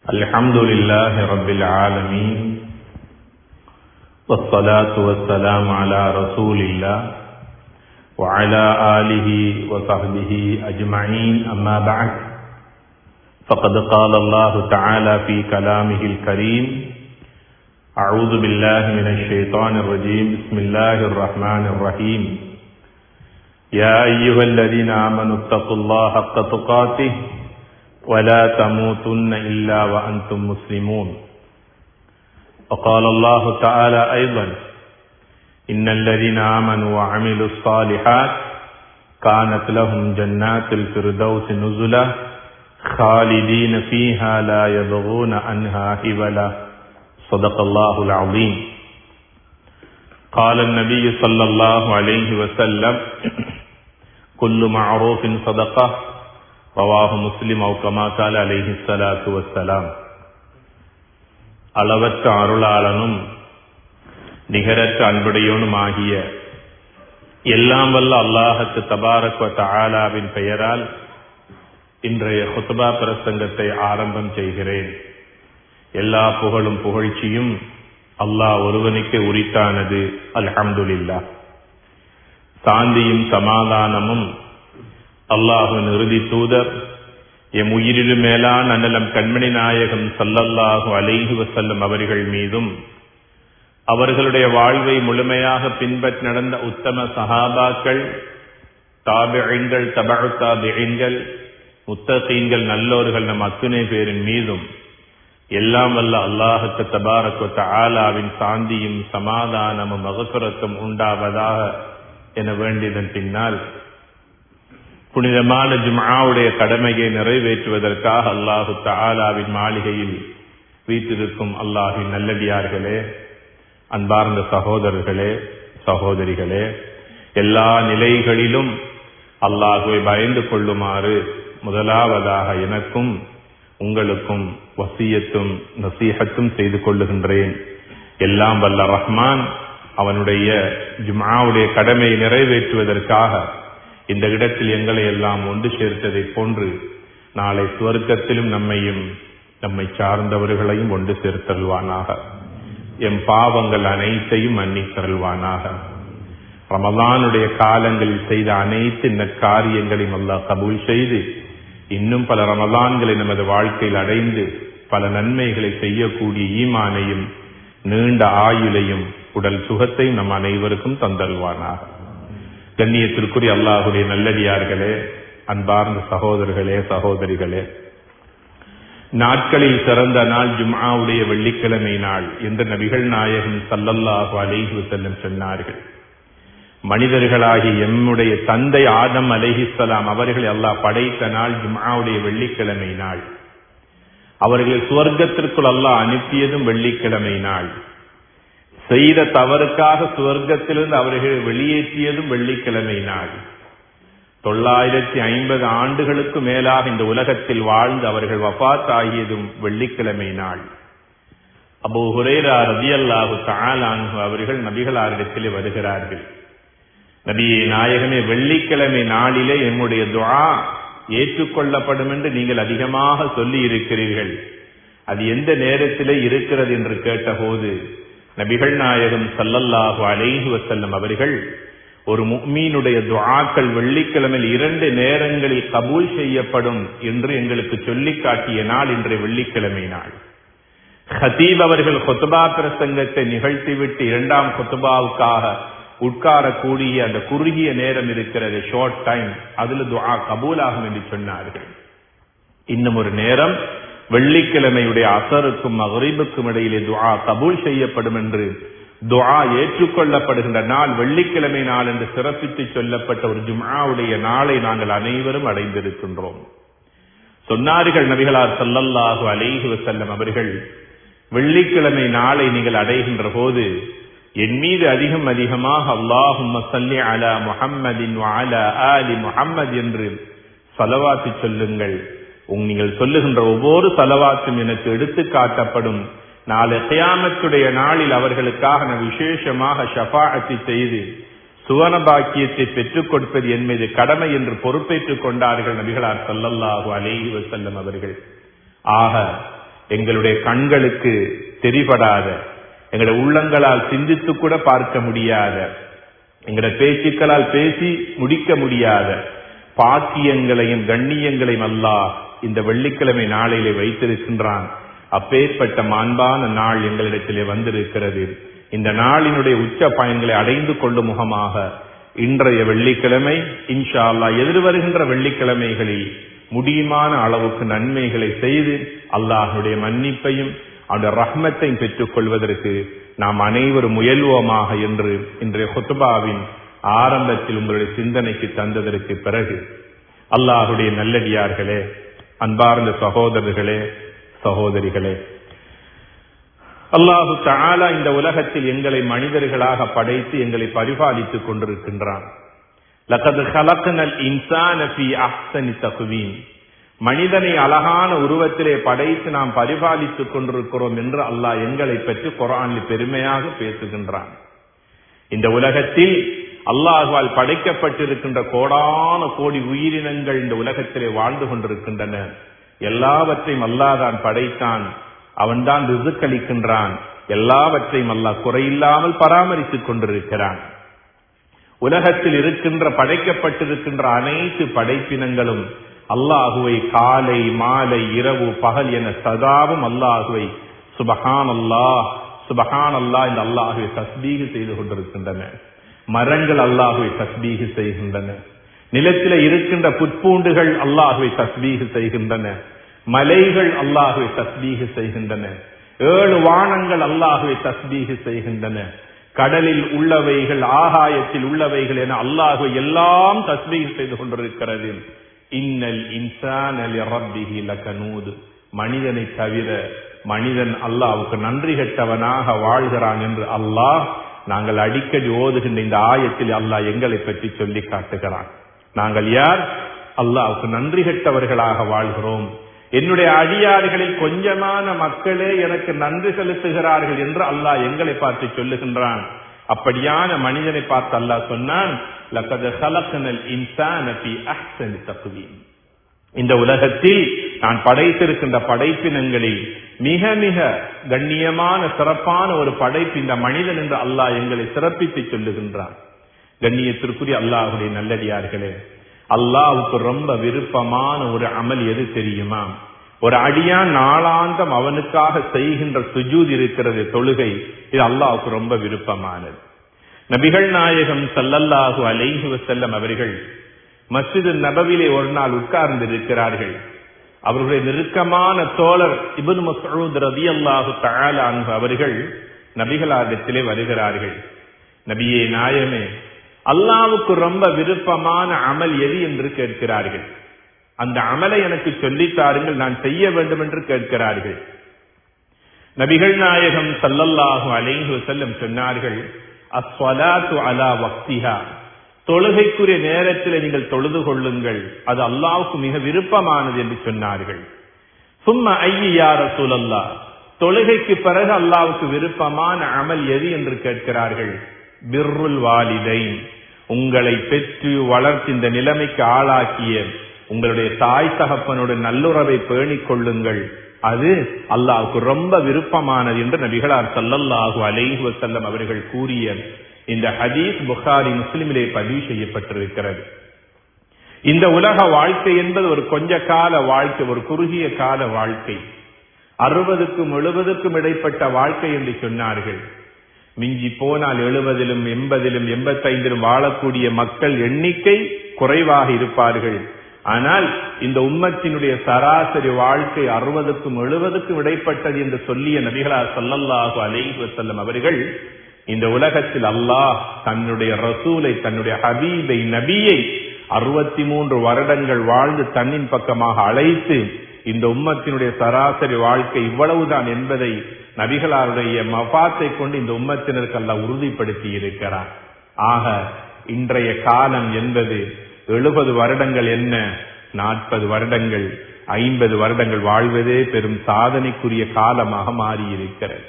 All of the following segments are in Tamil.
الحمد لله رب العالمين والصلاة والسلام على رسول الله وعلى آله وصحبه أجمعين أما بعد فقد قال الله تعالى في كلامه الكريم أعوذ بالله من الشيطان الرجيم بسم الله الرحمن الرحيم يا أيها الذين آمنوا اتقوا الله حق تقاته ولا تموتن إلا وأنتم مسلمون وقال الله تعالى أيضا إن الذين آمنوا وعملوا الصالحات كانت لهم جنات الفردوس نزلا خالدين فيها لا يبغون عنها حبلا صدق الله العظيم قال النبي صلى الله عليه وسلم كل معروف صدقه ரவாஹு முஸ்லிம் அவுக்கமா கால அலிஹி சலாத்து வசலாம் அளவற்ற அருளாளனும் நிகரற்ற அன்புடையோனும் ஆகிய எல்லாம் வல்ல அல்லாஹத்து தபாரக் ஆலாவின் பெயரால் இன்றைய ஹுத்துபா பிரசங்கத்தை ஆரம்பம் செய்கிறேன் எல்லா புகழும் புகழ்ச்சியும் அல்லாஹ் ஒருவனுக்கு உரித்தானது அல்ஹம்துலில்லா சாந்தியும் சமாதானமும் அல்லாஹுவின் இறுதி தூதர் எம் உயிரிலும் மேலான அன்னலம் கண்மணி நாயகம் சல்லல்லாஹு அலைஹி வசல்லம் அவர்கள் மீதும் அவர்களுடைய வாழ்வை முழுமையாக பின்பற்றி நடந்த உத்தம சஹாபாக்கள் தாபிகள் தபழு தாபிகள் முத்தகீன்கள் நல்லோர்கள் நம் அத்துணை பேரின் மீதும் எல்லாம் வல்ல அல்லாஹுக்கு தபாரக்கு ஆலாவின் சாந்தியும் சமாதானமும் மகசுரத்தும் உண்டாவதாக என வேண்டியதன் பின்னால் புனிதமான ஜும்ஆவுடைய கடமையை நிறைவேற்றுவதற்காக அல்லாஹு தாலாவின் மாளிகையில் வீட்டிருக்கும் அல்லாஹின் நல்லடியார்களே அன்பார்ந்த சகோதரர்களே சகோதரிகளே எல்லா நிலைகளிலும் அல்லாஹுவை பயந்து கொள்ளுமாறு முதலாவதாக எனக்கும் உங்களுக்கும் வசியத்தும் நசீகத்தும் செய்து கொள்ளுகின்றேன் எல்லாம் வல்ல ரஹ்மான் அவனுடைய ஜும்ஆவுடைய கடமையை நிறைவேற்றுவதற்காக இந்த இடத்தில் எங்களை எல்லாம் ஒன்று சேர்த்ததை போன்று நாளை சுவர்க்கத்திலும் நம்மையும் நம்மை சார்ந்தவர்களையும் ஒன்று சேர்த்தல்வானாக எம் பாவங்கள் அனைத்தையும் மன்னித்தருள்வானாக ரமதானுடைய காலங்களில் செய்த அனைத்து நற்காரியங்களையும் அல்லாஹ் கபூல் செய்து இன்னும் பல ரமதான்களை நமது வாழ்க்கையில் அடைந்து பல நன்மைகளை செய்யக்கூடிய ஈமானையும் நீண்ட ஆயுளையும் உடல் சுகத்தையும் நம் அனைவருக்கும் தந்தல்வானாக கண்ணியத்திற்குரிய அல்லாஹுடைய நல்லடியார்களே அன்பார்ந்த சகோதரர்களே சகோதரிகளே நாட்களில் சிறந்த நாள் ஜும்ஆவுடைய வெள்ளிக்கிழமை நாள் என்று நபிகள் நாயகம் சல்லல்லாஹு அலைஹி செல்லம் சொன்னார்கள் மனிதர்களாகி எம்முடைய தந்தை ஆதம் அலைஹிஸ்லாம் அவர்களை அல்லாஹ் படைத்த நாள் ஜும்ஆவுடைய வெள்ளிக்கிழமை நாள் அவர்கள் சுவர்க்கத்திற்குள் அல்லாஹ் அனுப்பியதும் வெள்ளிக்கிழமை நாள் செய்த தவறுக்காக சுவர்க்கத்திலிருந்து அவர்கள் வெளியேற்றியதும் வெள்ளிக்கிழமை நாள் தொள்ளாயிரத்தி ஐம்பது ஆண்டுகளுக்கு மேலாக இந்த உலகத்தில் வாழ்ந்து அவர்கள் வபாத் ஆகியதும் வெள்ளிக்கிழமை நாள் அபு ஹுரேரா ரதி அல்லாஹு தாலானு அவர்கள் நபிகளாரிடத்தில் வருகிறார்கள் நபியே நாயகமே வெள்ளிக்கிழமை நாளிலே என்னுடைய துவா ஏற்றுக்கொள்ளப்படும் என்று நீங்கள் அதிகமாக சொல்லி இருக்கிறீர்கள் அது எந்த நேரத்திலே இருக்கிறது என்று கேட்டபோது நபிகள் நாயகம் சல்லல்லாஹு அலைஹி வசல்லம் அவர்கள் ஒரு முக்மீனுடைய துவாக்கள் வெள்ளிக்கிழமையில் இரண்டு நேரங்களில் கபூல் செய்யப்படும் என்று எங்களுக்கு சொல்லி காட்டிய நாள் இன்றைய வெள்ளிக்கிழமை நாள் ஹதீப் அவர்கள் கொத்துபா பிரசங்கத்தை நிகழ்த்திவிட்டு இரண்டாம் கொத்துபாவுக்காக உட்காரக்கூடிய அந்த குறுகிய நேரம் இருக்கிறது ஷார்ட் டைம் அதுல துவா கபூலாகும் என்று சொன்னார்கள் இன்னும் ஒரு நேரம் வெள்ளிக்கிழமையுடைய அசருக்கும் மகரீபுக்கும் இடையிலே துவா கபூல் செய்யப்படும் என்று துவா ஏற்றுக்கொள்ளப்படுகின்ற நாள் வெள்ளிக்கிழமை நாள் என்று சிறப்பித்து சொல்லப்பட்ட ஒரு ஜும்ஆவுடைய நாளை நாங்கள் அனைவரும் அடைந்திருக்கின்றோம் சொன்னார்கள் நபிகளார் சல்லல்லாஹு அலைஹி வசல்லம் அவர்கள் வெள்ளிக்கிழமை நாளை நீங்கள் அடைகின்ற போது என் மீது அதிகம் அதிகமாக அல்லாஹும் சல்லி அலா முஹம்மதின் அலா ஆலி முஹம்மது என்று சலவாத்து சொல்லுங்கள் நீங்கள் சொல்லுகின்ற ஒவ்வொரு சலவாத்தும் எனக்கு எடுத்து காட்டப்படும் நாளை கியாமத்துடைய நாளில் அவர்களுக்காக நான் விசேஷமாக ஷபாஅத்தி செய்து சுவன பாக்கியத்தை பெற்றுக் கொடுப்பது என் மீது கடமை என்று பொறுப்பேற்றுக் கொண்டார்கள் நபிகளார் ஸல்லல்லாஹு அலைஹி வஸல்லம் அவர்கள் ஆக எங்களுடைய கண்களுக்கு தெரிபடாத எங்களுடைய உள்ளங்களால் சிந்தித்து கூட பார்க்க முடியாத எங்களுடைய பேச்சுக்களால் பேசி முடிக்க முடியாத பாக்கியங்களையும் கண்ணியங்களையும் அல்லாஹ் இந்த வெள்ளிக்கிழமை நாளிலே வைத்திருக்கின்றான் அப்பேற்பட்ட மாண்பான நாள் எங்களிடத்திலே வந்திருக்கிறது இந்த நாளினுடைய உச்ச பயன்களை அடைந்து கொள்ளும் முகமாக இன்றைய வெள்ளிக்கிழமை இன்ஷா அல்லா எதிர்வருகின்ற வெள்ளிக்கிழமைகளில் முடியுமான அளவுக்கு நன்மைகளை செய்து அல்லாஹனுடைய மன்னிப்பையும் அவருடைய ரஹ்மத்தையும் பெற்றுக் கொள்வதற்கு நாம் அனைவரும் முயல்வோமாக என்று இன்றைய ஹொத்துபாவின் ஆரம்பத்தில் உங்களுடைய சிந்தனைக்கு தந்ததற்கு பிறகு அல்லாஹுடைய நல்லடியார்களே அன்பார்ந்த சகோதரர்களே சகோதரிகளே அல்லாஹு தாலா இந்த உலகத்தில் எங்களை மனிதர்களாக படைத்து எங்களை பரிபாலித்துக் கொண்டிருக்கின்றான் லக்கது கலக்கனல் இன்சான் அஹ்சனி தகுவீன் மனிதனை அழகான உருவத்திலே படைத்து நாம் பரிபாலித்துக் கொண்டிருக்கிறோம் என்று அல்லாஹ் எங்களை பற்றி குரானில் பெருமையாக பேசுகின்றான் இந்த உலகத்தில் அல்லாஹுவால் படைக்கப்பட்டிருக்கின்ற கோடான கோடி உயிரினங்கள் இந்த உலகத்திலே வாழ்ந்து கொண்டிருக்கின்றன எல்லாவற்றையும் அல்லாதான் படைத்தான் அவன்தான் ரிசுக்களிக்கின்றான் எல்லாவற்றையும் அல்லாஹ் குறையில்லாமல் பராமரித்துக் கொண்டிருக்கிறான் உலகத்தில் இருக்கின்ற படைக்கப்பட்டிருக்கின்ற அனைத்து படைப்பினங்களும் அல்லாஹுவை காலை மாலை இரவு பகல் என சதாவும் அல்லாஹுவை சுபஹான் அல்லாஹ் சுபஹான் அல்லாஹ் இந்த அல்லாஹுவை தஸ்பீகு செய்து கொண்டிருக்கின்றன மரங்கள் அல்லாஹுவை தஸ்பீகு செய்கின்றன நிலத்தில இருக்கின்ற புட்பூண்டுகள் அல்லாஹுவை தஸ்பீகு செய்கின்றன மலைகள் அல்லாஹுவை தஸ்பீகு செய்கின்றன ஏழு வானங்கள் அல்லாஹுவை தஸ்பீகு செய்கின்றன கடலில் உள்ளவைகள் ஆகாயத்தில் உள்ளவைகள் என அல்லாஹு எல்லாம் தஸ்பீகு செய்து கொண்டிருக்கிறது இன்னல் இன்சான் ரப்பிஹி லகனூது மனிதனை தவிர மனிதன் அல்லாஹ்வுக்கு நன்றி கெட்டவனாக வாழ்கிறான் என்று அல்லாஹ் நாங்கள் அடிக்கடி ஓதுகின்ற இந்த ஆயத்தில் அல்லாஹ் எங்களை பற்றி சொல்லி காட்டுகிறான் நாங்கள் யார் அல்லாஹ்வுக்கு நன்றி கெட்டவர்களாக வாழ்கிறோம் என்னுடைய அடியார்களில் கொஞ்சமான மக்களே எனக்கு நன்றி செலுத்துகிறார்கள் என்று அல்லாஹ் எங்களை பார்த்து சொல்லுகின்றான் அப்படியான மனிதனை பார்த்து அல்லாஹ் சொன்னான் லக்கது ஹலக்கனல் இன்சான ஃபீ அஹ்சனி தக்வீம் இந்த உலகத்தில் நான் படைத்திருக்கின்ற படைப்பினங்களில் மிக மிக கண்ணியமான சிறப்பான ஒரு படைப்பு இந்த மனிதன் என்று அல்லாஹ் எங்களை சிறப்பித்து சொல்லுகின்றான் கண்ணியத்திற்குரிய அல்லாஹுடைய நல்லடியார்களே அல்லாஹுக்கு ரொம்ப விருப்பமான ஒரு அமல் எது தெரியுமா ஒரு அடியான் நாளாந்தம் அவனுக்காக செய்கின்ற சுஜூத் இருக்கிறது தொழுகை இது அல்லாஹுக்கு ரொம்ப விருப்பமானது நபிகள் நாயகம் சல்லல்லாஹு அலைஹி வசல்லம் அவர்கள் மஸ்ஜிது நபவிலே ஒரு நாள் உட்கார்ந்து இருக்கிறார்கள் அவர்களுடைய நெருக்கமான தோழர் இபுன் மசூத் ரதி அல்லாஹு தயாலான் அவர்கள் நபிகளாரிடத்திலே வருகிறார்கள் நபியே நாயமே அல்லாவுக்கு ரொம்ப விருப்பமான அமல் எது என்று கேட்கிறார்கள் அந்த அமலை எனக்கு சொல்லித்தாருங்கள் நான் செய்ய வேண்டும் என்று கேட்கிறார்கள் நபிகள் நாயகம் சல்லல்லாஹு அலைஹி வஸல்லம் சொன்னார்கள் அஸ்வலாத்து அலா வக்திஹா தொழுகைக்குரிய நேரத்தில் நீங்கள் தொழுது கொள்ளுங்கள் அது அல்லாவுக்கு மிக விருப்பமானது என்று சொன்னார்கள் சும்மா ஐயா ரசூலல்லா தொழுகைக்கு பிறகு அல்லாவுக்கு விருப்பமான அமல் எது என்று கேட்கிறார்கள் பிர்ருல் வாலிதை உங்களை பெற்று வளர்த்து இந்த நிலைமைக்கு ஆளாக்கிய உங்களுடைய தாய் தகப்பனுடைய நல்லுறவை பேணிக் கொள்ளுங்கள் அது அல்லாஹுக்கு ரொம்ப விருப்பமானது என்று நபிகளார் சல்லல்லாஹு அலைஹி வசல்லம் அவர்கள் கூறிய இந்த ஹதீஸ் புகாரி முஸ்லிமிலே பதிவு செய்யப்பட்டிருக்கிறது இந்த உலக வாழ்க்கை என்பது ஒரு கொஞ்ச கால வாழ்க்கை ஒரு குறுகிய கால வாழ்க்கை அறுபதுக்கும் எழுபதுக்கும் இடைப்பட்ட வாழ்க்கை என்று சொன்னார்கள் மிஞ்சி போனால் எழுபதிலும் எண்பதிலும் எண்பத்தைந்திலும் வாழக்கூடிய மக்கள் எண்ணிக்கை குறைவாக இருப்பார்கள் ஆனால் இந்த உம்மத்தினுடைய சராசரி வாழ்க்கை அறுபதுக்கும் எழுபதுக்கும் இடைப்பட்டது என்று சொல்லிய நபிகளார் சொல்லல்லாஹு அலைஹி வசல்லம் அவர்கள் இந்த உலகத்தில் அல்லாஹ் தன்னுடைய ரசூலை தன்னுடைய ஹபீபை நபியை அறுபத்தி மூன்று வருடங்கள் வாழ்ந்து தன்னின் பக்கமாக அழைத்து இந்த உம்மத்தினுடைய சராசரி வாழ்க்கை இவ்வளவுதான் என்பதை நபிகளாருடைய மபாத்தை கொண்டு இந்த உம்மத்தினருக்கு அல்ல உறுதிப்படுத்தி இருக்கிறார் ஆக இன்றைய காலம் என்பது எழுபது வருடங்கள் என்ன நாற்பது வருடங்கள் ஐம்பது வருடங்கள் வாழ்வதே பெரும் சாதனைக்குரிய காலமாக மாறியிருக்கிறது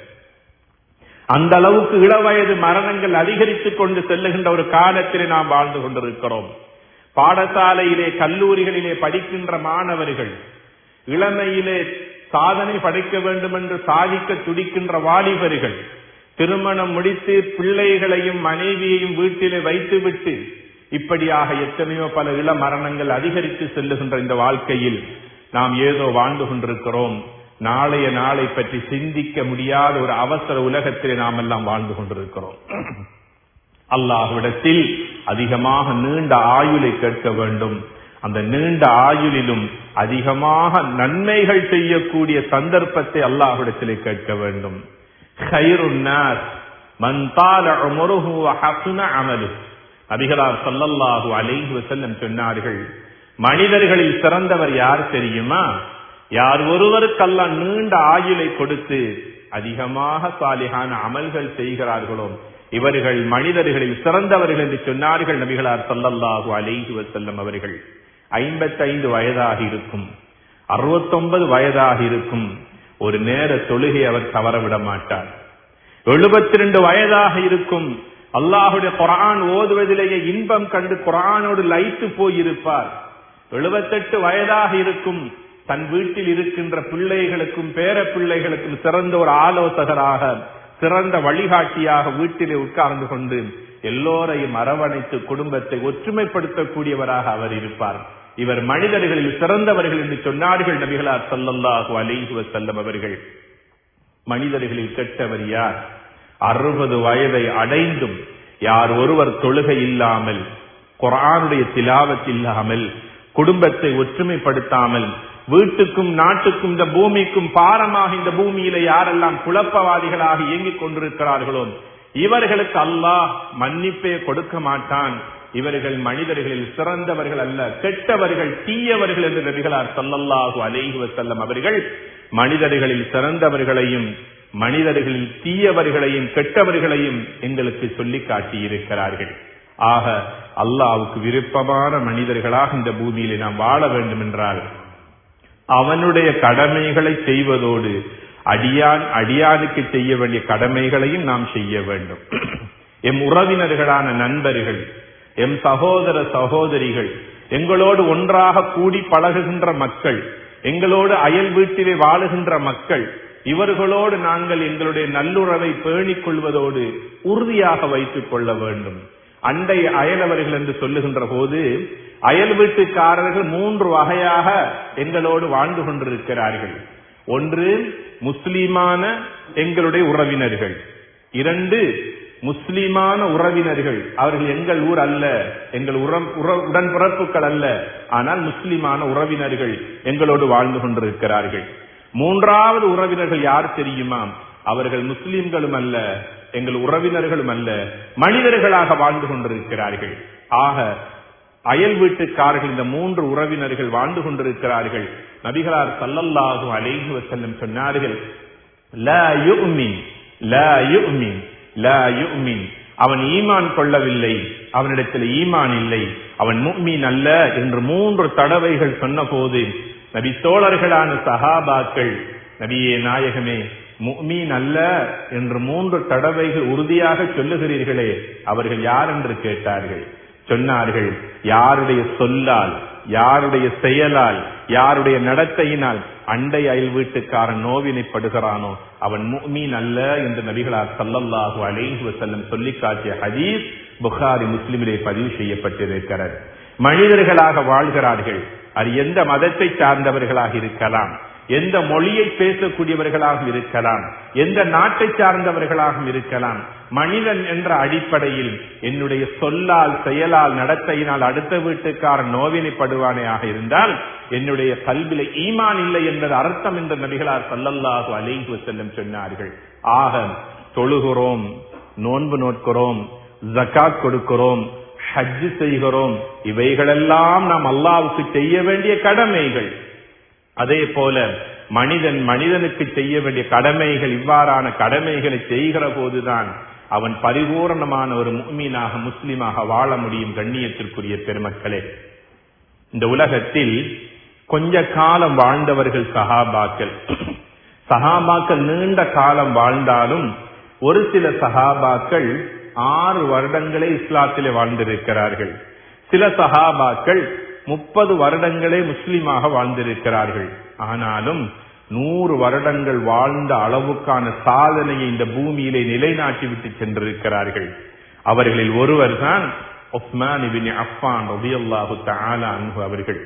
அந்த அளவுக்கு இளவயது மரணங்கள் அதிகரித்துக் கொண்டு செல்லுகின்ற ஒரு காலத்திலே நாம் வாழ்ந்து கொண்டிருக்கிறோம் பாடசாலையிலே கல்லூரிகளிலே படிக்கின்ற மாணவர்கள் இளமையிலே சாதனை படைக்க வேண்டும் என்று சாதிக்க துடிக்கின்ற வாலிபர்கள் திருமணம் முடித்து பிள்ளைகளையும் மனைவியையும் வீட்டிலே வைத்துவிட்டு இப்படியாக எத்தனையோ பல இள மரணங்கள் அதிகரித்து செல்லுகின்ற இந்த வாழ்க்கையில் நாம் ஏதோ வாழ்ந்து கொண்டிருக்கிறோம் நாளைய நாளை பற்றி சிந்திக்க முடியாத ஒரு அவசர உலகத்திலே நாம் எல்லாம் வாழ்ந்து கொண்டிருக்கிறோம் அல்லாஹ்விடத்தில் அதிகமாக நீண்ட ஆயுளை கேட்க வேண்டும் அந்த நீண்ட ஆயுளிலும் அதிகமாக நன்மைகள் செய்யக்கூடிய சந்தர்ப்பத்தை அல்லாஹ்விடத்திலே கேட்க வேண்டும் நபிகளார் சல்லல்லாஹு அலைஹி வஸல்லம் சொன்னார்கள் மனிதர்களில் சிறந்தவர் யார் தெரியுமா யார் ஒருவருக்கெல்லாம் நீண்ட ஆயுளை கொடுத்து அதிகமாக சாலிகான அமல்கள் செய்கிறார்களோ இவர்கள் மனிதர்களில் சிறந்தவர்கள் என்று சொன்னார்கள் நபிகளார் சல்லல்லாஹு அலைஹி வஸல்லம் அவர்கள் ஐம்பத்தைந்து வயதாக இருக்கும் அறுபத்தொன்பது வயதாக இருக்கும் ஒரு நேர தொழுகை அவர் தவறவிட மாட்டார் எழுபத்தி ரெண்டு வயதாக இருக்கும் அல்லாஹுடைய குரான் ஓதுவதிலேயே இன்பம் கண்டு குரானோடு லைத்து போயிருப்பார் எழுபத்தெட்டு வயதாக இருக்கும் தன் வீட்டில் இருக்கின்ற பிள்ளைகளுக்கும் பேர பிள்ளைகளுக்கும் சிறந்த ஒரு ஆலோசகராக சிறந்த வழிகாட்டியாக வீட்டிலே உட்கார்ந்து கொண்டு எல்லோரையும் அரவணைத்து குடும்பத்தை ஒற்றுமைப்படுத்தக்கூடியவராக அவர் இருப்பார் இவர் மனிதர்களில் சிறந்தவர்கள் என்று சொன்னார்கள் நபிகளார் சல்லல்லாஹு அலைஹி வஸல்லம் அவர்கள் மனிதர்களில் கெட்டவர் யார் அறுபது வயதை அடைந்தும் யார் ஒருவர் தொழுகை இல்லாமல் குரானுடைய திலாவத் இல்லாமல் குடும்பத்தை ஒற்றுமைப்படுத்தாமல் வீட்டுக்கும் நாட்டுக்கும் இந்த பூமிக்கும் பாரமாக இந்த பூமியில யாரெல்லாம் குழப்பவாதிகளாக இயங்கிக் கொண்டிருக்கிறார்களோ இவர்களுக்கு அல்லாஹ் மன்னிப்பே கொடுக்க மாட்டான் இவர்கள் மனிதர்களில் சிறந்தவர்கள் அல்ல கெட்டவர்கள் தீயவர்கள் என்று நபிகளார் சல்லல்லாஹு அலைஹி வஸல்லம் அவர்கள் மனிதர்களில் சிறந்தவர்களையும் மனிதர்களில் தீயவர்களையும் கெட்டவர்களையும் எங்களுக்கு சொல்லி காட்டியிருக்கிறார்கள் ஆக அல்லாவுக்கு விருப்பமான மனிதர்களாக இந்த பூமியிலே நாம் வாழ வேண்டும் என்றால் அவனுடைய கடமைகளை செய்வதோடு அடியான் அடியானுக்கு செய்ய வேண்டிய கடமைகளையும் நாம் செய்ய வேண்டும் எம் உறவினர்களான நண்பர்கள் எம் சகோதர சகோதரிகள் எங்களோடு ஒன்றாக கூடி பழகுகின்ற மக்கள் எங்களோடு அயல் வீட்டிலே வாழுகின்ற மக்கள் இவர்களோடு நாங்கள் எங்களுடைய நல்லுறவை பேணிக் கொள்வதோடு உறுதியாக வைத்துக் கொள்ள வேண்டும் அண்டை அயலவர்கள் என்று சொல்லுகின்ற போது அயல் வீட்டுக்காரர்கள் மூன்று வகையாக எங்களோடு வாழ்ந்து கொண்டிருக்கிறார்கள் ஒன்று முஸ்லிமான எங்களுடைய உறவினர்கள் இரண்டு முஸ்லிமான உறவினர்கள் அவர்கள் எங்கள் ஊர் அல்ல எங்கள் உடன்பிறப்புகள் அல்ல ஆனால் முஸ்லிமான உறவினர்கள் எங்களோடு வாழ்ந்து கொண்டிருக்கிறார்கள் மூன்றாவது உறவினர்கள் யார் தெரியுமா அவர்கள் முஸ்லிம்களும் அல்ல எங்கள் உறவினர்களும் அல்ல மனிதர்களாக வாழ்ந்து கொண்டிருக்கிறார்கள் ஆக அயல் வீட்டுக்காரர்கள் இந்த மூன்று உறவினர்கள் வாழ்ந்து கொண்டிருக்கிறார்கள் நபிகளார் சல்லல்லாஹு அலைஹி வஸல்லம் சொன்னார்கள் லா யுமின் லா யுமின் லா யுமின் அவன் ஈமான் கொள்ளவில்லை அவனிடத்தில் ஈமான் இல்லை அவன் முக்மீன் அல்ல என்று மூன்று தடவைகள் சொன்ன போது நபி தோழர்களான சஹாபாக்கள் நபியே நாயகமே முக்மீன் அல்ல என்று மூன்று தடவைகள் உறுதியாக சொல்லுகிறீர்களே அவர்கள் யார் என்று கேட்டார்கள் சொன்னார்கள் யாருடைய சொல்லால் யாருடைய செயலால் யாருடைய நடத்தையினால் அண்டை அயல் வீட்டுக்காரன் நோவினைப்படுகிறானோ அவன் முக்மீன் அல்ல என்று நபிகளார் சல்லல்லாஹு அலைஹி வஸல்லம் சொல்லி காட்டிய ஹதீஸ் புகாரி முஸ்லிமிலே பதிவு செய்யப்பட்டிருக்கிறது மனிதர்களாக வாழ்கிறார்கள் அது எந்த மதத்தை சார்ந்தவர்களாக இருக்கலாம் எந்த மொழியை பேசக்கூடியவர்களாக இருக்கலாம் எந்த நாட்டை சார்ந்தவர்களாக இருக்கலாம் மனிதன் என்ற அடிப்படையில் என்னுடைய சொல்லால் செயலால் நடத்தையினால் அடுத்த வீட்டுக்காரன் நோவினைப்படுவானேயாக இருந்தால் என்னுடைய கல்வில ஈமான் இல்லை என்பது அர்த்தம் என்ற நபிகளார் சல்லல்லாஹு அலைஹி வஸல்லம் சொன்னார்கள் ஆக தொழுகிறோம் நோன்பு நோட்கிறோம் ஜக்காத் கொடுக்கிறோம் ஹஜ் செய்கிறோம் இவைகளெல்லாம் நாம் அல்லாவுக்கு செய்ய வேண்டிய கடமைகள் அதே போல மனிதன் மனிதனுக்கு செய்ய வேண்டிய கடமைகள் இவ்வாறான கடமைகளை செய்கிற போதுதான் அவன் பரிபூர்ணமான ஒரு முக்மீனாக முஸ்லிமாக வாழ முடியும் கண்ணியத்திற்குரிய பெருமக்களே இந்த உலகத்தில் கொஞ்ச காலம் வாழ்ந்தவர்கள் சஹாபாக்கள் சஹாபாக்கள் நீண்ட காலம் வாழ்ந்தாலும் ஒரு சில சஹாபாக்கள் ஆறு வருடங்களே இஸ்லாத்திலே வாழ்ந்திருக்கிறார்கள் சில சஹாபாக்கள் முப்பது வருடங்களே முஸ்லிமாக வாழ்ந்திருக்கிறார்கள் ஆனாலும் நூறு வருடங்கள் வாழ்ந்த அளவுக்கான சாதனையை இந்த பூமியிலே நிலைநாட்டி விட்டு சென்றிருக்கிறார்கள் அவர்களில் ஒருவர் தான் ஒஸ்மான் இபின் அஃபான் ரபியல்லாஹு தஆலா அன்ஹு அவர்கள்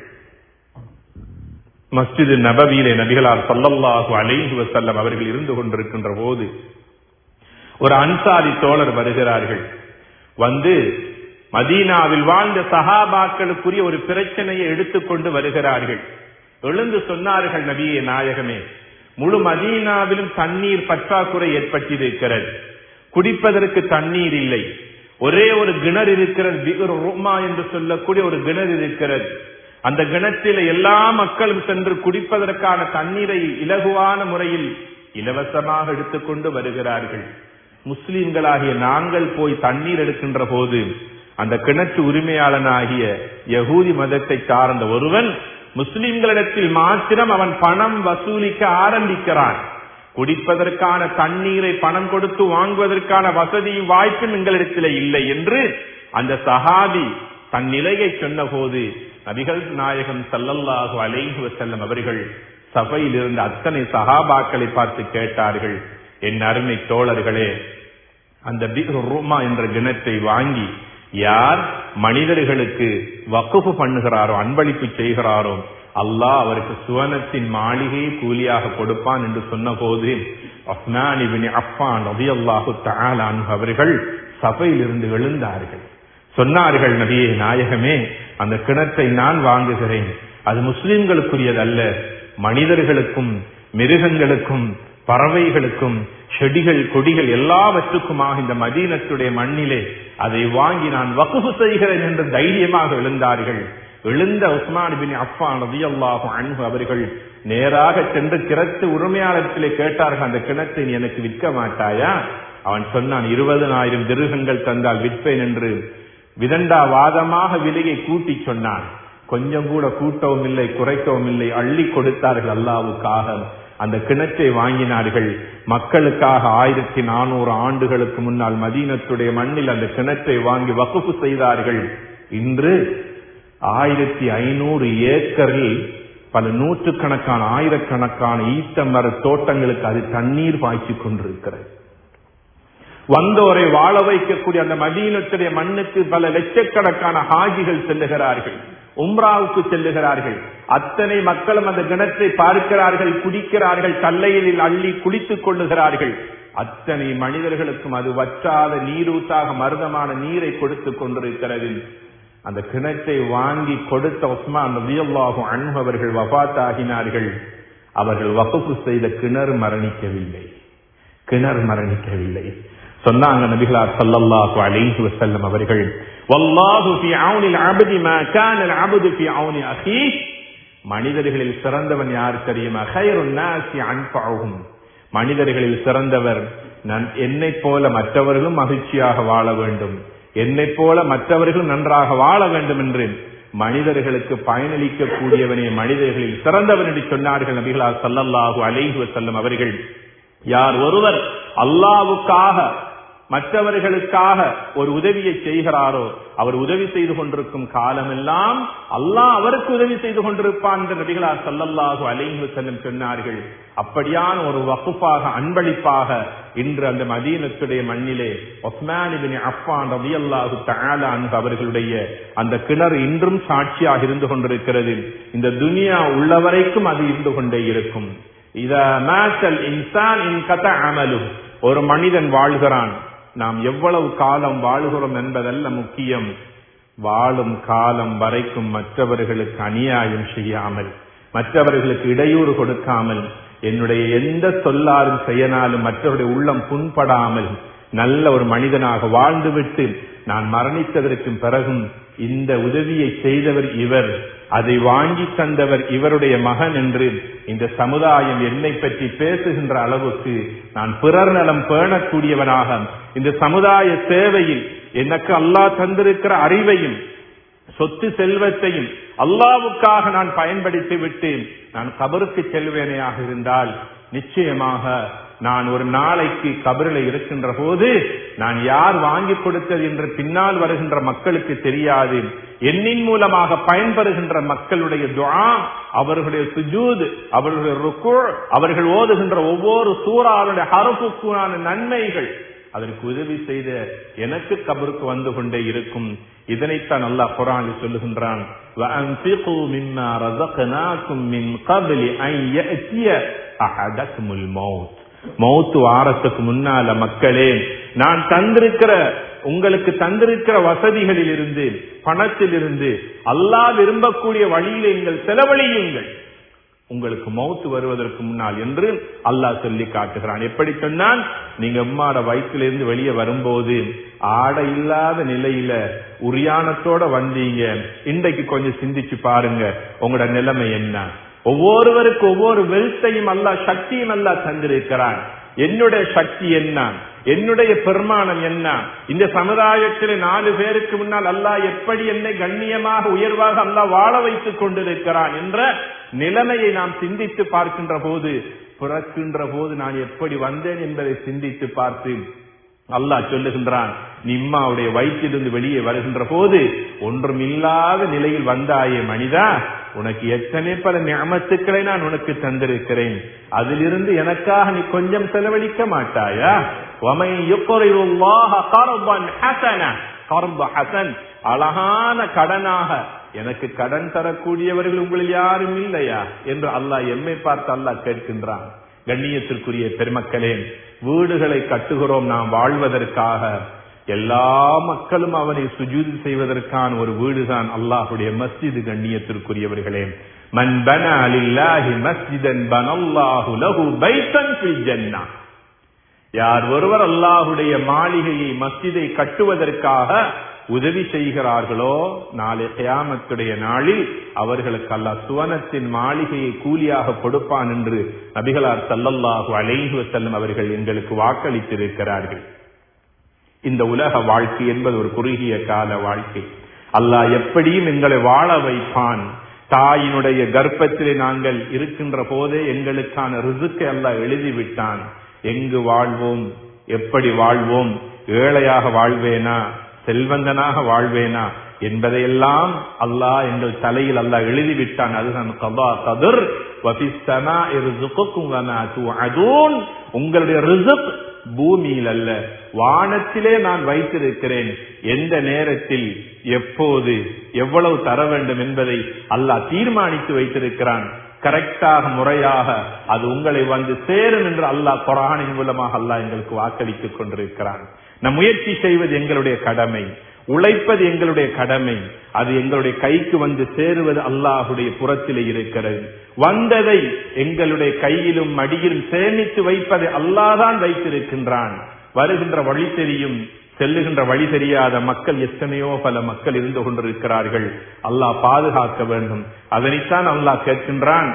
மஸ்ஜிது நபவியிலே நபிகளார் சல்லல்லாஹு அலைஹி வஸல்லம் அவர்கள் இருந்து கொண்டிருக்கின்ற போது ஒரு அன்சாரி தோழர் வருகிறார்கள் வந்து மதீனாவில் வாழ்ந்த சஹாபாக்களுக்குரிய ஒரு பிரச்சனையை எடுத்துக்கொண்டு வருகிறார்கள் எழுந்து சொன்னார்கள் நபியே நாயகமே முழு மதீனாவிலும் தண்ணீர் பற்றாக்குறை ஏற்பட்டிருக்கிறது குடிப்பதற்கு தண்ணீர் இல்லை ஒரே ஒரு கிணறு இருக்கிறது பிகுர் ருமா என்று சொல்லக்கூடிய ஒரு கிணறு இருக்கிறது அந்த கிணற்றில் எல்லா மக்களும் சென்று குடிப்பதற்கான தண்ணீரை இலகுவான முறையில் இலவசமாக எடுத்துக்கொண்டு வருகிறார்கள் முஸ்லிம்களாகிய நாங்கள் போய் தண்ணீர் எடுக்கின்ற போது அந்த கிணற்று உரிமையாளனாகிய யகூதி மதத்தை சார்ந்த ஒருவன் முஸ்லிம்களிடத்தில் மாத்திரம் அவன் பணம் வசூலிக்க ஆரம்பிக்கிறான் குடிப்பதற்கான தண்ணீரை பணம் கொடுத்து வாங்குவதற்கான வசதியும் வாய்ப்பும் எங்களிடத்தில் இல்லை என்று அந்த சஹாபி தன் நிலையை சொன்னபோது நபிகள் நாயகம் சல்லல்லாஹு அலைஹி வஸல்லம் அவர்கள் சபையில் இருந்த அத்தனை சஹாபாக்களை பார்த்து கேட்டார்கள் என் அருமை தோழர்களே அந்த ரூமா என்ற கிணத்தை வாங்கி யார் மனிதர்களுக்கு வக்குப்பு பண்ணுகிறாரோ அன்பளிப்பு செய்கிறாரோ அல்லாஹ் அவருக்கு சுவனத்தின் மாளிகையை கூலியாக கொடுப்பான் என்று சொன்ன போது அஃபான் நபி அல்லாஹு தாலான் அவர்கள் சபையில் இருந்து எழுந்தார்கள் சொன்னார்கள் நபியே நாயகமே அந்த கிணற்றை நான் வாங்குகிறேன் அது முஸ்லிம்களுக்குரியதல்ல மனிதர்களுக்கும் மிருகங்களுக்கும் பறவைகளுக்கும் செடிகள் கொடிகள் எல்லாவற்றுக்குமாக இந்த மதீனத்துடைய மண்ணிலே அதை வாங்கி நான் வகுப்பு செய்கிறேன் என்று தைரியமாக எழுந்தார்கள் எழுந்த உஸ்மான் பின் அஃபான் ரதியல்லாஹு அன்பு அவர்கள் நேராக சென்று கிணத்து உரிமையாளத்திலே கேட்டார்கள் அந்த கிணத்தை நீ எனக்கு விற்க மாட்டாயா அவன் சொன்னான் இருபதனாயிரம் திருகங்கள் தந்தால் விற்பேன் என்று விதண்டாவாதமாக விலையை கூட்டி சொன்னான் கொஞ்சம் கூட கூட்டவும் இல்லை குறைக்கவும் இல்லை அள்ளி கொடுத்தார்கள் அல்லாவுக்காக அந்த கிணற்றை வாங்கினார்கள் மக்களுக்காக ஆயிரத்தி நானூறு ஆண்டுகளுக்கு முன்னால் மதீனத்துடைய மண்ணில் அந்த கிணற்றை வாங்கி வகுப்பு செய்தார்கள் இன்று ஆயிரத்தி ஐநூறு ஏக்கரில் பல நூற்றுக்கணக்கான ஆயிரக்கணக்கான ஈத்த மர தோட்டங்களுக்கு அது தண்ணீர் பாய்ச்சி கொண்டிருக்கிறது வந்தோரை வாழ வைக்கக்கூடிய அந்த மதீனத்துடைய மண்ணுக்கு பல லட்சக்கணக்கான ஹாஜிகள் செல்லுகிறார்கள் உம்ராவுக்கு செல்லுகிறார்கள் அத்தனை மக்களும் அந்த கிணற்றை பார்க்கிறார்கள் குடிக்கிறார்கள் கல்லையில் அள்ளி குளித்துக் கொள்ளுகிறார்கள் அத்தனை மனிதர்களுக்கும் அது வற்றாத நீரூட்டாக மருதமான நீரை கொடுத்துக் கொண்டிருக்கிறது அந்த கிணற்றை வாங்கி கொடுத்த உஸ்மான் ரபியல்லாஹும் அன்பவர்கள் வபாத்தாகினார்கள் அவர்கள் வகுப்பு செய்த கிணறு மரணிக்கவில்லை கிணறு மரணிக்கவில்லை சொன்னாங்க நபிகளார் சல்லல்லாஹு அலைஹி வஸல்லம் அவர்கள் வல்லாஹு ஃபி அவுனில் அப்தி மா கான அல் அப்து ஃபி அவுனி அஹீ மனிதர்களில் சிறந்தவன் யார் தெரியுமா ஹைருன் நாசி அன்ஃபஅஹும் மனிதர்களில் சிறந்தவர் நான் என்னை போல மற்றவர்களும் மகிழ்ச்சியாக வாழ வேண்டும் என்னை போல மற்றவர்களும் நன்றாக வாழ வேண்டும் என்று மனிதர்களுக்கு பயனளிக்க கூடியவனே மனிதர்களில் சிறந்தவன் என்று சொன்னார்கள் நபிகளா சல்லல்லாஹு அலைஹி வஸல்லம் அவர்கள் யார் ஒருவர் அல்லாவுக்காக மற்றவர்களுக்காக ஒரு உதவியை செய்கிறாரோ அவர் உதவி செய்து கொண்டிருக்கும் காலமெல்லாம் அல்லாஹ் அவருக்கு உதவி செய்து கொண்டிருப்பான் என்று நபிகளார் சல்லல்லாஹு அலைஹி செல்லும் சொன்னார்கள் அப்படியான ஒரு வகுப்பாக அன்பளிப்பாக இன்று அந்த மதீனத்துடைய மண்ணிலே ஒஸ்மானிபின் அஃபான் ரபியல்லாஹு தஆலா அன்ஹு அவர்களுடைய அந்த கிணறு இன்றும் சாட்சியாக இருந்து கொண்டிருக்கிறது இந்த துனியா உள்ளவரைக்கும் அது இருந்து கொண்டே இருக்கும் இத மேசல் இன்சான் இன் கத அமலும் ஒரு மனிதன் வாழ்கிறான் நாம் எவ்வளவு காலம் வாழ்கிறோம் என்பதல்ல முக்கியம் வாழும் காலம் வரைக்கும் மற்றவர்களுக்கு அநியாயம் செய்யாமல் மற்றவர்களுக்கு இடையூறு கொடுக்காமல் என்னுடைய எந்த சொல்லாலும் செயனாலும் மற்றவருடைய உள்ளம் புண்படாமல் நல்ல ஒரு மனிதனாக வாழ்ந்துவிட்டு நான் மரணித்ததற்கு பிறகும் இந்த உதவியை செய்தவர் இவர் அதை வாங்கி தந்தவர் இவருடைய மகன் என்று இந்த சமுதாயம் என்னை பற்றி பேசுகின்ற அளவுக்கு நான் பிறர் நலம் பேணக்கூடியவனாக இந்த சமுதாய சேவையில் எனக்கு அல்லாஹ் தந்திருக்கிற அறிவையும் சொத்து செல்வத்தையும் அல்லாவுக்காக நான் பயன்படுத்தி விட்டு நான் கபருக்கு செல்வேனையாக இருந்தால் நிச்சயமாக நான் ஒரு நாளைக்கு கபரில் இருக்கின்ற போது நான் யார் வாங்கி கொடுத்தது என்று பின்னால் வருகின்ற மக்களுக்கு தெரியாது என்னின் மூலமாக பயன்பெறுகின்ற மக்களுடைய துஆ அவர்களுடைய சுஜூத் அவர்களுடைய ருக்கு அவர்கள் ஓதுகின்ற ஒவ்வொரு சூறாவுடைய ஹரப்புக்கான நன்மைகள் அதற்கு உதவி செய்த எனக்கு கபருக்கு வந்து கொண்டே இருக்கும் இதனைத்தான் அல்லாஹ் குரானில் சொல்லுகின்றான் وَأَنفِقُوا مِمَّا رَزَقْنَاكُم مِّن قَبْلِ أَن يَأْتِيَ أَحَدَكُمُ الْمَوْتُ மௌத்து வாரத்துக்கு முன்னால மக்களே நான் தந்திருக்கிற உங்களுக்கு தந்திருக்கிற வசதிகளில் இருந்து பணத்தில் இருந்து அல்லாஹ் விரும்பக்கூடிய வழியில நீங்கள் செலவழியுங்கள் உங்களுக்கு மௌத்து வருவதற்கு முன்னால் என்று அல்லாஹ் சொல்லி காட்டுகிறான் எப்படி சொன்னால் நீங்க அம்மாட வயிற்றிலிருந்து வெளியே வரும்போது ஆடை இல்லாத நிலையில உரியானத்தோட வந்தீங்க இன்றைக்கு கொஞ்சம் சிந்திச்சு பாருங்க உங்களோட நிலைமை என்ன ஒவ்வொருவருக்கு ஒவ்வொரு வெல்த்தையும் அல்லாஹ் சக்தியும் அல்லாஹ் தந்திருக்கிறான் என்னுடைய சக்தி என்ன என்னுடைய பெருமானம் என்ன இந்த சமுதாயத்தில் நாலு பேருக்கு முன்னால் அல்லாஹ் எப்படி என்னை கண்ணியமாக உயர்வாக அல்லாஹ் வாழ வைத்துக் கொண்டிருக்கிறான் என்ற நிலைமையை நாம் சிந்தித்து பார்க்கின்ற போது பிறக்கின்ற போது நான் எப்படி வந்தேன் என்பதை சிந்தித்து பார்த்து அல்லாஹ் சொல்லுகின்றான் நிம்மாவுடைய வயிற்றிலிருந்து வெளியே வருகின்ற போது ஒன்றும் இல்லாத நிலையில் வந்தாயே மனிதா உனக்கு எத்தனை பல ஞாபகத்துக்களை நான் உனக்கு தந்திருக்கிறேன் அதிலிருந்து எனக்காக நீ கொஞ்சம் செலவழிக்க மாட்டாயா அழகான கடனாக எனக்கு கடன் தரக்கூடியவர்கள் உங்களில் யாரும் இல்லையா என்று அல்லாஹ் எம்மை பார்த்து அல்லாஹ் கேட்கின்றான் கண்ணியத்திற்குரிய பெருமக்களே வீடுகளை கட்டுகிறோம் நாம் வாழ்வதற்காக எல்லா மக்களும் அவனை சுஜூதி செய்வதற்கான ஒரு வீடுதான் அல்லாஹுடைய மஸ்ஜிது கண்ணியத்திற்குரியவர்களே மன் பனா லில்லாஹி மஸ்ஜிதன் பனல்லாஹு லஹு பைத்தன் ஃபில் ஜன்னah யார் ஒருவர் அல்லாஹுடைய மாளிகையை மஸ்ஜிதை கட்டுவதற்காக உதவி செய்கிறார்களோ நாளை கியாமத்துடைய நாளில் அவர்களுக்கு அல்லாஹ் சுவனத்தின் மாளிகையை கூலியாக கொடுப்பான் என்று நபிகளார் சல்லல்லாஹு அலைஹி வஸல்லம் அவர்கள் எங்களுக்கு வாக்களித்திருக்கிறார்கள் இந்த உலக வாழ்க்கை என்பது ஒரு குறுகிய கால வாழ்க்கை அல்லாஹ் எப்படியும் எங்களை வாழ வைப்பான் தாயினுடைய கர்ப்பத்திலே நாங்கள் இருக்கின்ற போதே எங்களுக்கான ரிசுக்கை அல்லாஹ் எழுதிவிட்டான் எங்கு வாழ்வோம் எப்படி வாழ்வோம் ஏழையாக வாழ்வேனா செல்வந்தனாக வாழ்வேனா என்பதையெல்லாம் அல்லாஹ் எங்கள் தலையில் அல்லாஹ் எழுதிவிட்டான் அதுதான் கபா கதிர் உங்களுடைய ரிசுக் பூமியில் அல்ல வானத்திலே நான் வைத்திருக்கிறேன் எந்த நேரத்தில் எப்போது எவ்வளவு தர வேண்டும் என்பதை அல்லாஹ் தீர்மானித்து வைத்திருக்கிறான் கரெக்டாக முறையாக அது உங்களை வந்து சேரும் என்று அல்லாஹ் குரானின் மூலமாக அல்லாஹ் எங்களுக்கு வாக்களித்துக் கொண்டிருக்கிறான் நம் முயற்சி செய்வது எங்களுடைய கடமை உழைப்பது எங்களுடைய கடமை அது எங்களுடைய கைக்கு வந்து சேருவது அல்லாஹுடைய புறத்திலே இருக்கிறது வந்ததை எங்களுடைய கையிலும் மடியிலும் சேமித்து வைப்பதை அல்லாதான் வைத்திருக்கின்றான் வருகின்ற வழி தெரியும் செல்லுகின்ற வழி தெரியாத மக்கள் எத்தனையோ பல மக்கள் இருந்து கொண்டிருக்கிறார்கள் அல்லாஹ் பாதுகாக்க வேண்டும் அதனைத்தான் அல்லாஹ் கேட்கின்றான்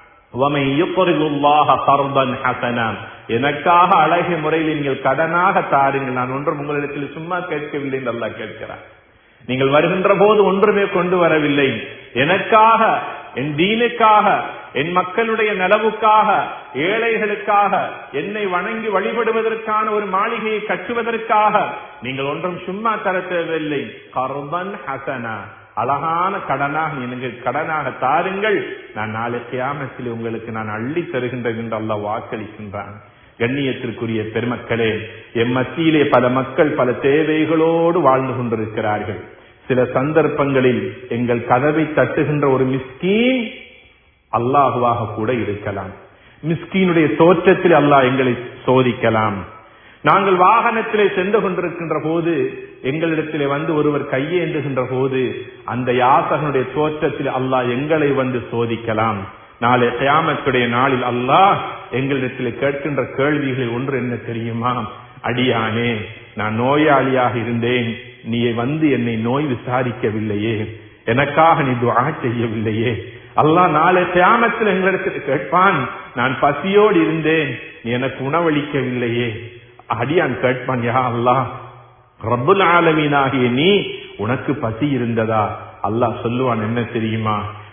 எனக்காக அழகிய முறையில் நீங்கள் கடனாக தாருங்கள் நான் ஒன்றும் உங்களிடத்தில் சும்மா கேட்கவில்லை என்று அல்லாஹ் கேட்கிறார் நீங்கள் வருகின்ற போது ஒன்றுமே கொண்டு வரவில்லை எனக்காக என் தீனுக்காக என் மக்களுடைய நலவுக்காக ஏழைகளுக்காக என்னை வணங்கி வழிபடுவதற்கான ஒரு மாளிகையை கட்டுவதற்காக நீங்கள் ஒன்றும் சும்மா தர தேவையில்லை கர்பன் ஹசனா அழகான கடனாக எனக்கு கடனாக தாருங்கள் நான் நாளை கியாமத்தில் உங்களுக்கு நான் அள்ளி தருகின்றேன் என்று அல்ல வாக்களிக்கின்றான் கண்ணியத்திற்குரிய பெருமக்களே எம் மத்தியிலே பல மக்கள் பல தேவைகளோடு வாழ்ந்து கொண்டிருக்கிறார்கள் சில சந்தர்ப்பங்களில் எங்கள் கதவை தட்டுகின்ற ஒரு மிஸ்கீன் அல்லாஹுவாக கூட இருக்கலாம் மிஸ்கீனுடைய தோற்றத்தில் அல்லாஹ் எங்களை சோதிக்கலாம் நாங்கள் வாகனத்திலே சென்று கொண்டிருக்கின்ற போது எங்களிடத்திலே வந்து ஒருவர் கையேந்துகின்ற போது அந்த யாசகனுடைய தோற்றத்தில் அல்லாஹ் எங்களை வந்து சோதிக்கலாம் நாளை கயாமத்துடைய நாளில் அல்லாஹ் எங்களிடத்தில் கேட்கின்ற கேள்விகளில் ஒன்று என்ன தெரியுமா அடியானே நான் நோயாளியாக இருந்தேன் நீ வந்து என்னை நோய் விசாரிக்கவில்லையே எனக்காக நீ துவா செய்யவில்லையே அல்லாஹ் நாளை தியாமத்தில் எங்களிடத்தில் கேட்பான் நான் பசியோடு இருந்தேன் நீ எனக்கு உணவளிக்கவில்லையே அடியான் கேட்பான் யா அல்லாஹ் ரப்புல் ஆலமீனாகிய நீ உனக்கு பசி இருந்ததா அல்லாஹ் சொல்லுவான் என்ன தெரியுமா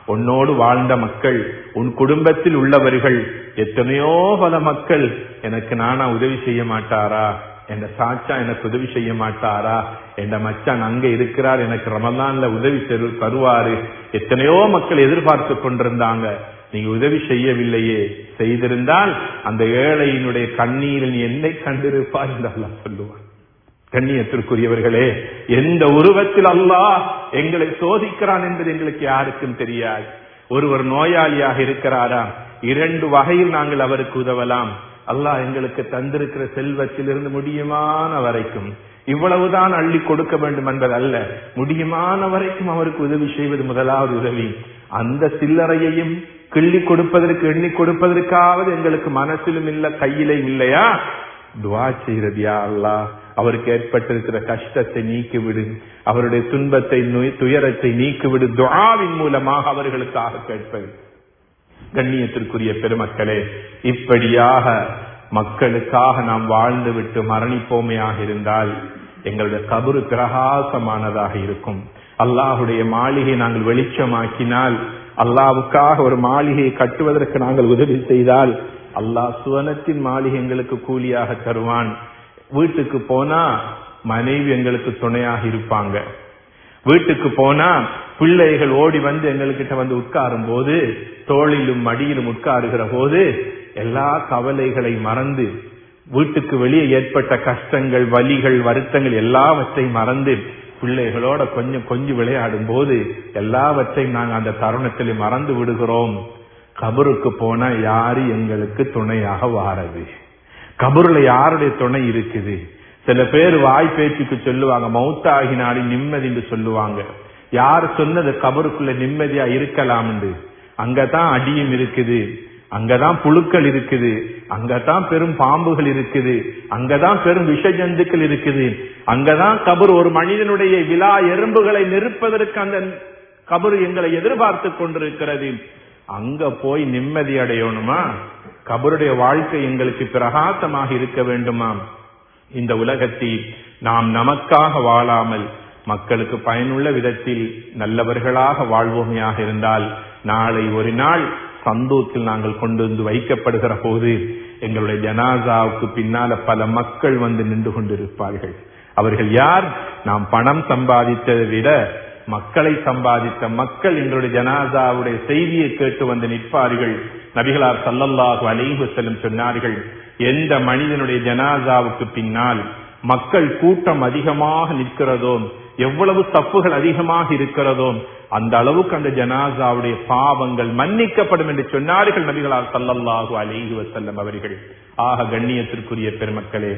உன்னோடு வாழ்ந்த மக்கள் உன் குடும்பத்தில் உள்ளவர்கள் எத்தனையோ பல மக்கள் எனக்கு நானா உதவி செய்ய மாட்டாரா என் சாச்சா எனக்கு உதவி செய்ய மாட்டாரா என் மச்சான் அங்க இருக்கிறார் எனக்கு ரமலான்ல உதவி தரு தருவாரு எத்தனையோ மக்கள் எதிர்பார்த்து கொண்டிருந்தாங்க நீங்க உதவி செய்யவில்லையே செய்திருந்தால் அந்த ஏழையினுடைய கண்ணீரில் நீ என்னை கண்டிருப்பார் என்று அல்லாஹ் சொல்லுவான் கண்ணியத்திற்குரியவர்களே எந்த உருவத்தில் அல்லாஹ் எங்களை சோதிக்கிறான் என்பது எங்களுக்கு யாருக்கும் தெரியாது ஒருவர் நோயாளியாக இருக்கிறாரா இரண்டு வகையில் நாங்கள் அவருக்கு உதவலாம் அல்லாஹ் எங்களுக்கு தந்திருக்கிற செல்வத்திலிருந்து முடியுமான வரைக்கும் இவ்வளவுதான் அள்ளி கொடுக்க வேண்டும் என்பது அல்ல முடியுமான வரைக்கும் அவருக்கு உதவி செய்வது முதலாவது உதவி அந்த சில்லறையையும் கிள்ளி கொடுப்பதற்கு எண்ணி கொடுப்பதற்காவது எங்களுக்கு மனசிலும் இல்ல கையிலும் இல்லையா துவா செய்கிறது யா அல்லாஹ் அவருக்கு ஏற்பட்டிருக்கிற கஷ்டத்தை நீக்கிவிடு அவருடைய துன்பத்தை நுய்- துயரத்தை நீக்கிவிடு துஆவின் மூலமாக அவர்களுக்காக கேட்பது கண்ணியத்திற்குரிய பெருமக்களே இப்படியாக மக்களுக்காக நாம் வாழ்ந்து விட்டு மரணிப்போமையாக இருந்தால் எங்களுடைய கபரு பிரகாசமானதாக இருக்கும் அல்லாஹுடைய மாளிகை நாங்கள் வெளிச்சமாக்கினால் அல்லாவுக்காக ஒரு மாளிகையை கட்டுவதற்கு நாங்கள் உதவி செய்தால் அல்லாஹ் சுவனத்தின் மாளிகை எங்களுக்கு கூலியாக தருவான் வீட்டுக்கு போனா மனைவி எங்களுக்கு துணையாக இருப்பாங்க வீட்டுக்கு போனா பிள்ளைகள் ஓடி வந்து எங்ககிட்ட வந்து உட்காரும் போது தோளிலும் மடியிலும் உட்காருகிற போது எல்லா கவலைகளை மறந்து வீட்டுக்கு வெளியே ஏற்பட்ட கஷ்டங்கள் வலிகள் வருத்தங்கள் எல்லாவற்றையும் மறந்து பிள்ளைகளோட கொஞ்சம் கொஞ்சம் விளையாடும் போது எல்லாவற்றையும் நாங்கள் அந்த தருணத்தில் மறந்து விடுகிறோம் கபருக்கு போனா யாரு எங்களுக்கு துணையாக வாரது கபருல யாருடைய துணை இருக்குது சில பேர் வாய் பேச்சுக்கு சொல்லுவாங்க மௌத்தாகினாடி நிம்மதி என்று சொல்லுவாங்க யார் சொன்னது கபருக்குள்ள நிம்மதியா இருக்கலாம் என்று அங்கதான் அடியும் இருக்குது அங்கதான் புழுக்கள் இருக்குது அங்கதான் பெரும் பாம்புகள் இருக்குது அங்கதான் பெரும் விஷ ஜந்துக்கள் இருக்குது அங்கதான் கபர் ஒரு மனிதனுடைய விழா எறும்புகளை நெருப்பதற்கு அந்த கபர் எங்களை எதிர்பார்த்து கொண்டிருக்கிறது அங்க போய் நிம்மதி அடையணுமா கபருடைய வாழ்க்கை எங்களுக்கு பிரகாசமாக இருக்க வேண்டுமா இந்த உலகத்தில் நாம் நமக்காக வாழாமல் மக்களுக்கு பயனுள்ள விதத்தில் நல்லவர்களாக வாழ்வோமையாக இருந்தால் நாளை ஒரு நாள் சந்தூக்கில் நாங்கள் கொண்டு வந்து வைக்கப்படுகிற போது எங்களுடைய ஜனாசாவுக்கு பின்னால பல மக்கள் வந்து நின்று கொண்டிருப்பார்கள் அவர்கள் யார் நாம் பணம் சம்பாதித்ததை விட மக்களை சம்பாதித்த மக்கள் எங்களுடைய ஜனாசாவுடைய செய்தியை கேட்டு வந்து நிற்பார்கள் நபிகளார் சல்லல்லாஹு அலைஹி வஸல்லம் சொன்னார்கள் எந்த மனிதனுடைய ஜனாசாவுக்கு பின்னால் மக்கள் கூட்டம் அதிகமாக நிற்கிறதோ எவ்வளவு தப்புகள் அதிகமாக இருக்கிறதோ அந்த அளவுக்கு அந்த ஜனாசாவுடைய பாவங்கள் மன்னிக்கப்படும் என்று சொன்னார்கள் நபிகளார் சல்லல்லாஹு அலைஹி வஸல்லம் அவர்கள் ஆக கண்ணியத்திற்குரிய பெருமக்களே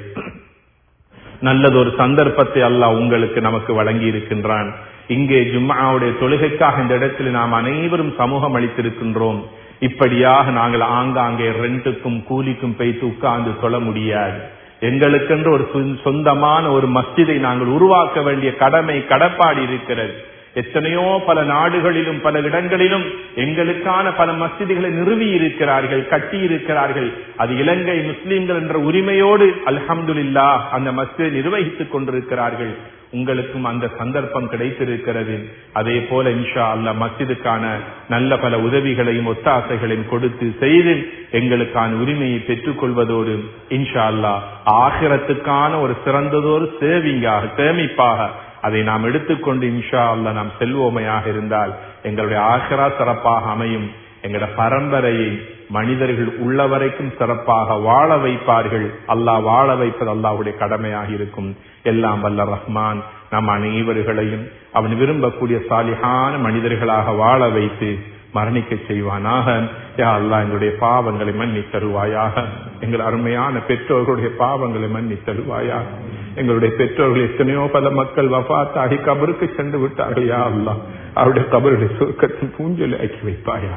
நல்லதொரு சந்தர்ப்பத்தை அல்லாஹ் உங்களுக்கு நமக்கு வழங்கி இருக்கின்றான் இங்கே ஜும்மாவுடைய தொழுகைக்காக இந்த இடத்தில் நாம் அனைவரும் சமூகம் அளித்திருக்கின்றோம் இப்படியாக நாங்கள் ஆங்காங்கே ரெண்டுக்கும் கூலிக்கும் பெய்து உட்கார்ந்து தொழ முடியாது எங்களுக்கென்று ஒரு சொந்த- சொந்தமான ஒரு மஸ்ஜிதை நாங்கள் உருவாக்க வேண்டிய கடமை கடப்பாடு இருக்கிறது எத்தனையோ பல நாடுகளிலும் பல இடங்களிலும் எங்களுக்கான பல மஸ்ஜிதுகளை நிறுவி இருக்கிறார்கள் கட்டி இருக்கிறார்கள் அது இலங்கை முஸ்லிம்கள் என்ற உரிமையோடு அல்ஹம்துலில்லா அந்த மஸ்ஜிதை நிர்வகித்துக் கொண்டிருக்கிறார்கள் உங்களுக்கும் அந்த சந்தர்ப்பம் கிடைத்திருக்கிறது அதே போல இன்ஷா அல்லா மஸ்ஜிதுக்கான நல்ல பல உதவிகளையும் ஒத்தாசைகளையும் கொடுத்து செய்து எங்களுக்கான உரிமையை பெற்றுக் கொள்வதோடு இன்ஷா அல்லா ஆகிரத்துக்கான ஒரு சிறந்ததொரு சேவிங்காக சேமிப்பாக அதை நாம் எடுத்துக்கொண்டு இன்ஷா அல்லா நாம் செல்வோமையாக இருந்தால் எங்களுடைய ஆசிரா சிறப்பாக அமையும் எங்களோட பரம்பரையை மனிதர்கள் உள்ள வரைக்கும் சிறப்பாக வாழ வைப்பார்கள் அல்லாஹ் வாழ வைப்பது அல்லாஹ்வுடைய கடமையாக இருக்கும் எல்லாம் வல்ல ரஹ்மான் நம் அனைவர்களையும் அவன் விரும்பக்கூடிய சாலிஹான மனிதர்களாக வாழ வைத்து மரணிக்க செய்வானாக யா அல்லாஹ் எங்களுடைய பாவங்களை மன்னி தருவாயாக எங்கள் அருமையான பெற்றோர்களுடைய பாவங்களை மன்னி தருவாயாக எங்களுடைய பெற்றோர்கள் எத்தனையோ பல மக்கள் வஃபாத்தாகி கபருக்கு சென்று விட்டார்கள் யா அல்லாஹ் அவருடைய கபருடைய சுருக்கத்தின் பூஞ்சொலி ஆக்கி வைப்பாயா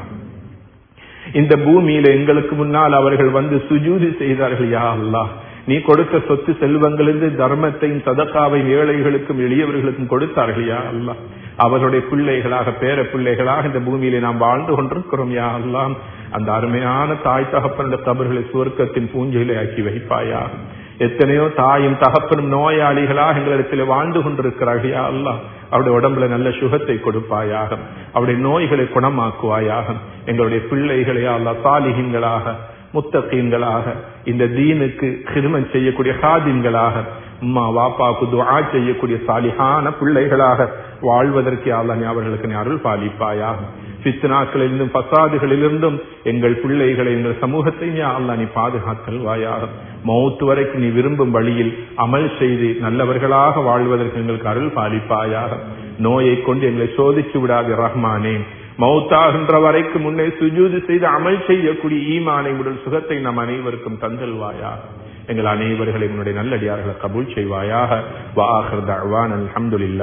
இந்த பூமியில எங்களுக்கு முன்னால் அவர்கள் வந்து சுஜூதி செய்தார்கள் யா அல்லாஹ் நீ கொடுத்த சொத்து செல்வங்களிலிருந்து தர்மத்தையும் சதக்காவையும் ஏழைகளுக்கும் எளியவர்களுக்கும் கொடுத்தார்கள் யா அல்லாஹ் அவர்களுடைய பிள்ளைகளாக பேர பிள்ளைகளாக இந்த பூமியிலே நாம் வாழ்ந்து கொண்டிருக்கிறோம் யா அல்லாஹ் அந்த அருமையான தாய் தகப்பனுடைய கபர்களை சுவர்க்கத்தின் பூஞ்சையிலே ஆக்கி வைப்பாயா எத்தனையோ தாயும் தகப்பனும் நோயாளிகளாக எங்களிடத்தில் வாழ்ந்து கொண்டிருக்கிறார்கள் யா அல்லாஹ் அவருடைய உடம்புல நல்ல சுகத்தை கொடுப்பாயாக அவருடைய நோய்களை குணமாக்குவாயாக எங்களுடைய பிள்ளைகளை அல்லாஹ் சாலிகின்களாக முத்தகீன்களாக இந்த தீனுக்கு கிருமன் செய்யக்கூடிய ஹாதின்களாக அம்மா வாப்பாவுக்கு துஆ செய்யக்கூடிய சாலிஹான பிள்ளைகளாக வாழ்வதற்கு அல்லா நீ அவர்களுக்கு நீ அருள் பாலிப்பாயாக பித்னாக்களிலிருந்தும் பசாதுகளிலிருந்தும் எங்கள் பிள்ளைகளை எங்கள் சமூகத்தை நீ அல்லா நீ பாதுகாத்தல்வாயாக மௌத்து வரைக்கும் நீ விரும்பும் வழியில் அமல் செய்து நல்லவர்களாக வாழ்வதற்கு எங்களுக்கு அருள் பாலிப்பாயாக நோயை கொண்டு எங்களை சோதிச்சு விடாது ரஹ்மானே மௌத்தாகின்ற வரைக்கும் முன்னே சுஜூது செய்து அமல் செய்யக்கூடிய ஈமானை உடல் சுகத்தை நம் அனைவருக்கும் தந்தல்வாயாக எங்கள் அனைவர்களை உன்னுடைய நல்லடியார்களை கபூல் செய்வாயாக வாஹர் தழ்வான் அல்ஹம்துலில்லாஹ்